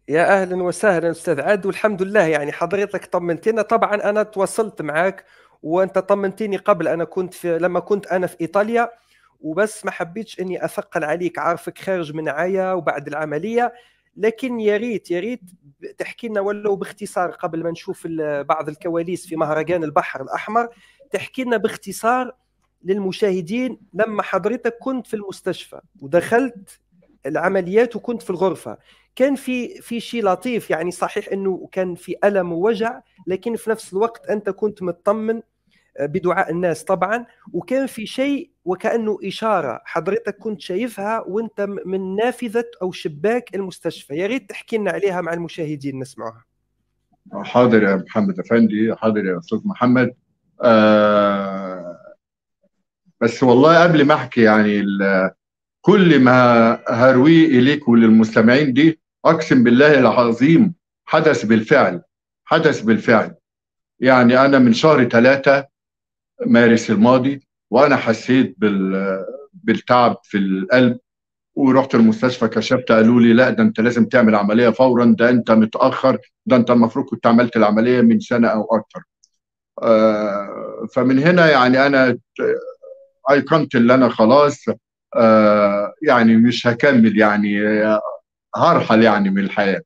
يا اهلا وسهلا استاذ عاد والحمد لله يعني حضرتك طمنتنا طبعا انا تواصلت معك وانت طمنتني قبل انا كنت في لما كنت انا في ايطاليا وبس ما حبيتش اني اثقل عليك عارفك خارج من عيا وبعد العمليه لكن يا ريت يا ريت تحكي لنا ولو باختصار قبل ما نشوف بعض الكواليس في مهرجان البحر الاحمر تحكي لنا باختصار للمشاهدين لما حضرتك كنت في المستشفى ودخلت العمليات وكنت في الغرفه كان في في شيء لطيف يعني صحيح انه كان في الم ووجع لكن في نفس الوقت انت كنت مطمن آه، بدعاء الناس طبعا وكان في شيء وكانه اشاره حضرتك كنت شايفها وانت من نافذه او شباك المستشفى يا ريت تحكي لنا عليها مع المشاهدين نسمعها حاضر يا محمد افندي حاضر يا استاذ محمد آه بس والله قبل ما احكي يعني كل ما هرويه اليك وللمستمعين دي اقسم بالله العظيم حدث بالفعل حدث بالفعل يعني انا من شهر ثلاثة مارس الماضي وانا حسيت بال بالتعب في القلب ورحت المستشفى كشفت قالوا لي لا ده انت لازم تعمل عمليه فورا ده انت متاخر ده انت المفروض كنت عملت العمليه من سنه او اكثر آه فمن هنا يعني انا ايقنت اللي انا خلاص آه يعني مش هكمل يعني هرحل يعني من الحياه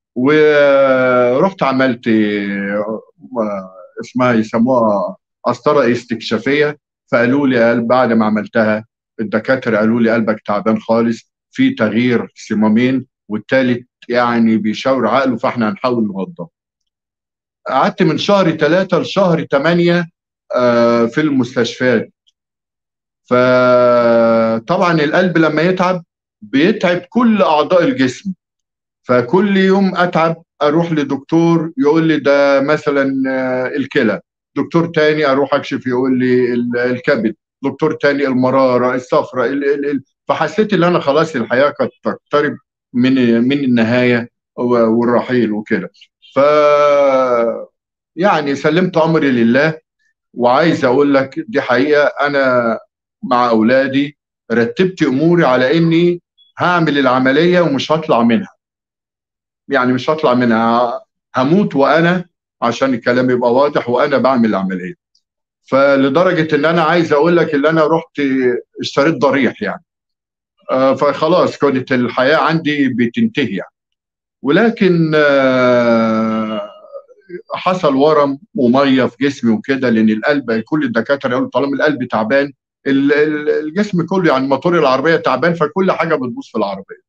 ورحت عملت اسمها يسموها قسطره استكشافيه فقالوا لي بعد ما عملتها الدكاتره قالوا لي قلبك تعبان خالص في تغيير صمامين والثالث يعني بيشاور عقله فاحنا هنحاول نوضبه قعدت من شهر ثلاثة لشهر ثمانية آه، في المستشفيات فطبعا القلب لما يتعب بيتعب كل اعضاء الجسم فكل يوم اتعب اروح لدكتور يقول لي ده مثلا آه، الكلى دكتور تاني اروح اكشف يقول لي الكبد دكتور تاني المراره الصفرة فحسيت ان انا خلاص الحياه قد تقترب من من النهايه والرحيل وكده ف يعني سلمت امري لله وعايز اقول لك دي حقيقه انا مع اولادي رتبت اموري على اني هعمل العمليه ومش هطلع منها يعني مش هطلع منها هموت وانا عشان الكلام يبقى واضح وانا بعمل العمليه فلدرجه ان انا عايز اقول لك ان انا رحت اشتريت ضريح يعني آه، فخلاص كانت الحياه عندي بتنتهي يعني ولكن آه، حصل ورم وميه في جسمي وكده لان القلب كل الدكاتره يقولوا طالما القلب تعبان الجسم كله يعني موتور العربيه تعبان فكل حاجه بتبوظ في العربيه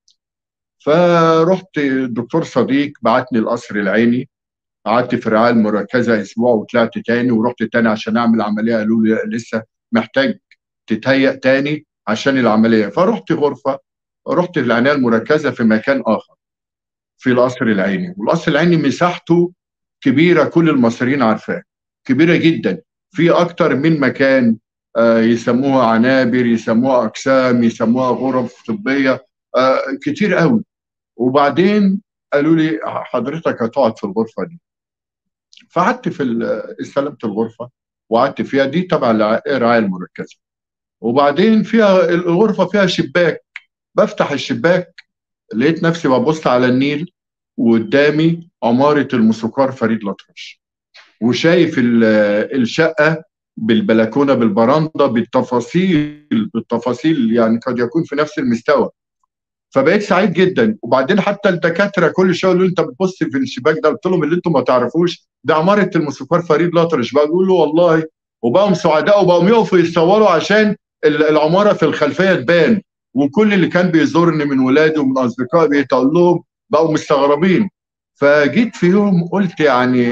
فرحت الدكتور صديق بعتني القصر العيني قعدت في الرعايه المركزه اسبوع وطلعت تاني ورحت تاني عشان اعمل عمليه قالوا لي لسه محتاج تتهيأ تاني عشان العمليه فرحت غرفه رحت العنايه المركزه في مكان اخر في القصر العيني والقصر العيني مساحته كبيره كل المصريين عارفاه كبيره جدا في اكتر من مكان آه، يسموها عنابر يسموها اقسام يسموها غرف طبيه آه، كتير قوي وبعدين قالوا لي حضرتك هتقعد في الغرفه دي فقعدت في استلمت الغرفه وقعدت فيها دي تبع الرعايه المركزه وبعدين فيها الغرفه فيها شباك بفتح الشباك لقيت نفسي ببص على النيل وقدامي عماره الموسيقار فريد الأطرش وشايف الشقه بالبلكونه بالبراندا بالتفاصيل بالتفاصيل يعني قد يكون في نفس المستوى فبقيت سعيد جدا وبعدين حتى الدكاتره كل شويه يقولوا انت بتبص في الشباك ده قلت لهم اللي انتم ما تعرفوش ده عماره الموسيقار فريد الأطرش بقول والله وبقوا سعداء وبقوا يقفوا يتصوروا عشان العماره في الخلفيه تبان وكل اللي كان بيزورني من ولادي ومن اصدقائي بقيت اقول لهم بقوا مستغربين فجيت في يوم قلت يعني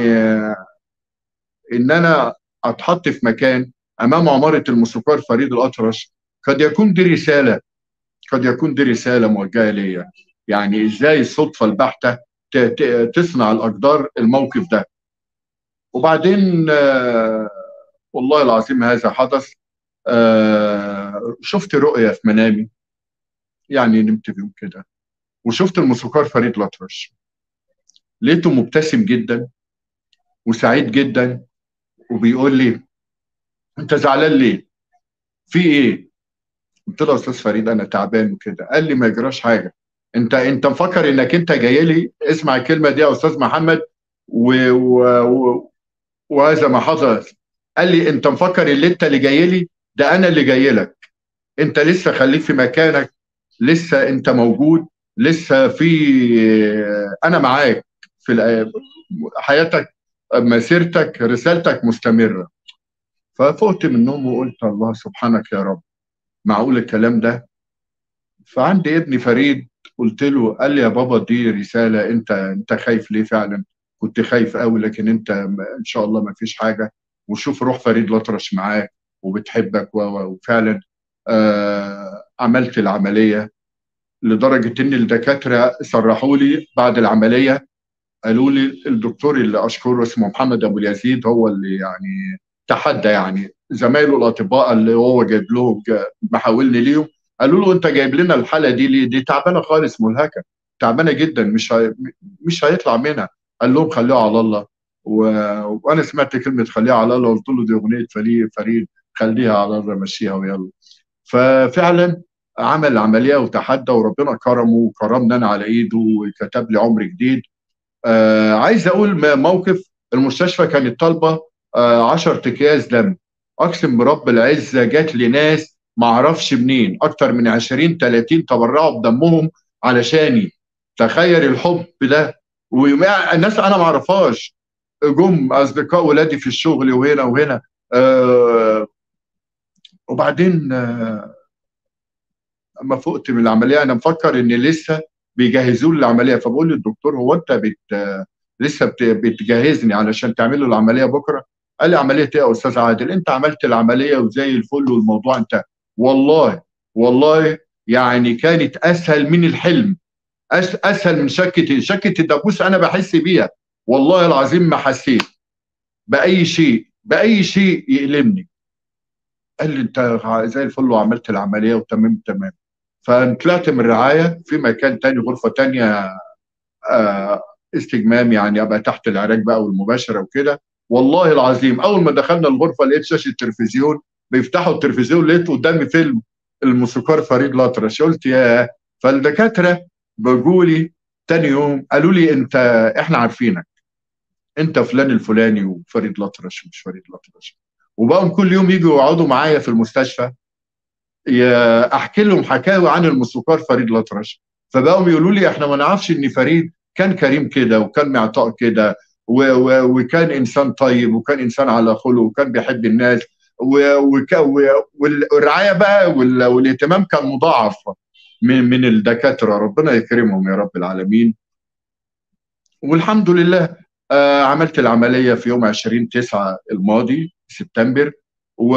ان انا اتحط في مكان امام عماره الموسيقار فريد الاطرش قد يكون دي رساله قد يكون دي رساله موجهه ليا يعني ازاي الصدفه البحته تصنع الاقدار الموقف ده وبعدين آه والله العظيم هذا حدث آه شفت رؤيه في منامي يعني نمت في يوم كده وشفت الموسيقار فريد الأطرش لقيته مبتسم جدا وسعيد جدا وبيقول لي انت زعلان ليه؟ في ايه؟ قلت له يا استاذ فريد انا تعبان وكده قال لي ما يجراش حاجه انت انت مفكر انك انت جاي لي اسمع الكلمه دي يا استاذ محمد و... و... و... وهذا ما حصل قال لي انت مفكر اللي انت اللي جاي لي ده انا اللي جاي لك انت لسه خليك في مكانك لسه انت موجود لسه في انا معاك في حياتك مسيرتك رسالتك مستمره ففقت من النوم وقلت الله سبحانك يا رب معقول الكلام ده فعندي ابني فريد قلت له قال لي يا بابا دي رساله انت انت خايف ليه فعلا كنت خايف قوي لكن انت ان شاء الله ما فيش حاجه وشوف روح فريد الأطرش معاك وبتحبك وفعلا آه عملت العمليه لدرجه ان الدكاتره صرحوا لي بعد العمليه قالوا لي الدكتور اللي اشكره اسمه محمد ابو اليزيد هو اللي يعني تحدى يعني زمايله الاطباء اللي هو جايب لهم محاولني ليهم قالوا له انت جايب لنا الحاله دي ليه؟ دي تعبانه خالص ملهكه تعبانه جدا مش هي... مش هيطلع منها قال لهم خلوها على الله و... وانا سمعت كلمه خليها على الله قلت له دي اغنيه فريد فريد خليها على الله مشيها ويلا ففعلا عمل العمليه وتحدى وربنا كرمه وكرمنا انا على ايده وكتب لي عمر جديد آه عايز اقول موقف المستشفى كانت طالبه آه 10 اكياس دم اقسم برب العزه جات لي ناس ما اعرفش منين اكتر من 20 30 تبرعوا بدمهم علشاني تخيل الحب ده والناس انا ما اعرفهاش جم اصدقاء ولادي في الشغل وهنا وهنا آه وبعدين آه اما فقت من العمليه انا مفكر ان لسه بيجهزوا لي العمليه فبقول للدكتور هو انت بت لسه بت... بتجهزني علشان تعمل له العمليه بكره قال لي عمليه ايه يا استاذ عادل انت عملت العمليه وزي الفل والموضوع انتهى والله والله يعني كانت اسهل من الحلم اسهل من شكه شكه الدبوس انا بحس بيها والله العظيم ما حسيت باي شيء باي شيء يألمني قال لي انت زي الفل وعملت العمليه وتمام تمام فطلعت من الرعايه في مكان تاني غرفه تانية استجمام يعني ابقى تحت العلاج بقى والمباشره وكده والله العظيم اول ما دخلنا الغرفه لقيت شاشه تلفزيون بيفتحوا التلفزيون لقيت قدامي فيلم الموسيقار فريد الأطرش قلت يا فالدكاتره بيجوا لي تاني يوم قالوا لي انت احنا عارفينك انت فلان الفلاني وفريد الأطرش مش فريد الأطرش وبقوا كل يوم يجوا يقعدوا معايا في المستشفى احكي لهم حكاوي عن الموسيقار فريد الأطرش فبقوا يقولوا لي احنا ما نعرفش ان فريد كان كريم كده وكان معطاء كده وكان انسان طيب وكان انسان على خلق وكان بيحب الناس والرعايه بقى والاهتمام كان مضاعف من من الدكاتره ربنا يكرمهم يا رب العالمين والحمد لله آه عملت العمليه في يوم 20 9 الماضي سبتمبر و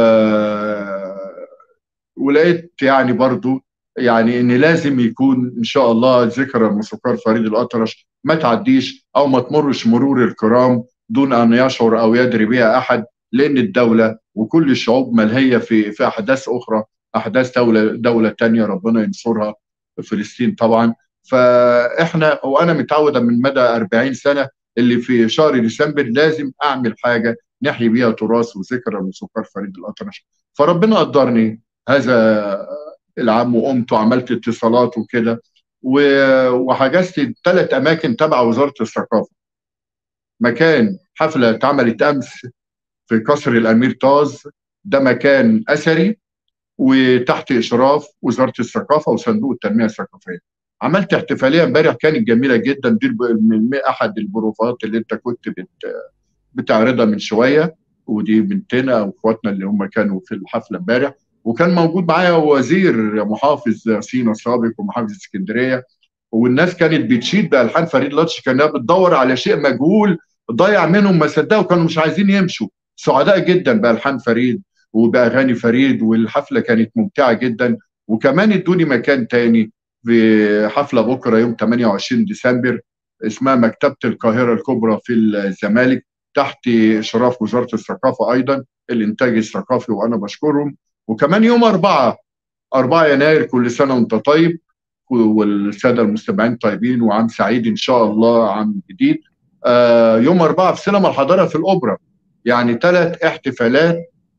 ولقيت يعني برضو يعني ان لازم يكون ان شاء الله ذكرى الموسيقار فريد الاطرش ما تعديش او ما تمرش مرور الكرام دون ان يشعر او يدري بها احد لان الدوله وكل الشعوب ملهيه في في احداث اخرى احداث دوله دوله ثانيه ربنا ينصرها فلسطين طبعا فاحنا وانا متعود من مدى 40 سنه اللي في شهر ديسمبر لازم اعمل حاجه نحيي بيها تراث وذكرى الموسيقار فريد الاطرش فربنا قدرني هذا العام وقمت وعملت اتصالات وكده وحجزت ثلاث اماكن تبع وزاره الثقافه مكان حفله اتعملت امس في قصر الامير طاز ده مكان اثري وتحت اشراف وزاره الثقافه وصندوق التنميه الثقافيه عملت احتفاليه امبارح كانت جميله جدا دي من احد البروفات اللي انت كنت بت بتعرضها من شويه ودي بنتنا واخواتنا اللي هم كانوا في الحفله امبارح وكان موجود معايا وزير محافظ سينا السابق ومحافظ اسكندريه والناس كانت بتشيد بالحان فريد لطش كانها بتدور على شيء مجهول ضيع منهم ما صدقوا كانوا مش عايزين يمشوا سعداء جدا بالحان فريد وباغاني فريد والحفله كانت ممتعه جدا وكمان ادوني مكان تاني في حفله بكره يوم 28 ديسمبر اسمها مكتبه القاهره الكبرى في الزمالك تحت اشراف وزاره الثقافه ايضا الانتاج الثقافي وانا بشكرهم وكمان يوم 4 4 يناير كل سنه وانت طيب والساده المستمعين طيبين وعام سعيد ان شاء الله عام جديد آه يوم 4 في سينما الحضاره في الاوبرا يعني ثلاث احتفالات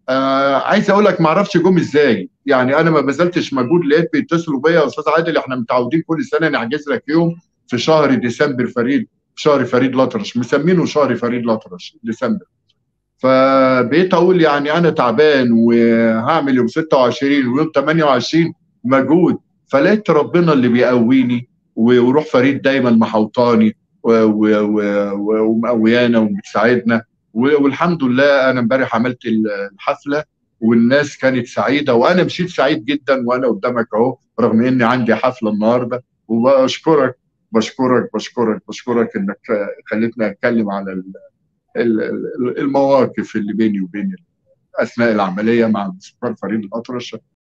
آه عايز اقول لك ما اعرفش جم ازاي يعني انا ما بذلتش مجهود لقيت بيتصلوا بيا يا استاذ عادل احنا متعودين كل سنه نحجز لك يوم في شهر ديسمبر فريد شهر فريد الأطرش مسمينه شهر فريد الأطرش ديسمبر فبقيت اقول يعني انا تعبان وهعمل يوم 26 ويوم 28 مجهود فلقيت ربنا اللي بيقويني وروح فريد دايما محوطاني ومقويانا وبتساعدنا والحمد لله انا امبارح عملت الحفله والناس كانت سعيده وانا مشيت سعيد جدا وانا قدامك اهو رغم اني عندي حفله النهارده وبشكرك بشكرك بشكرك بشكرك انك خليتني اتكلم على المواقف اللي بيني وبين اثناء العمليه مع المستشار فريد الاطرش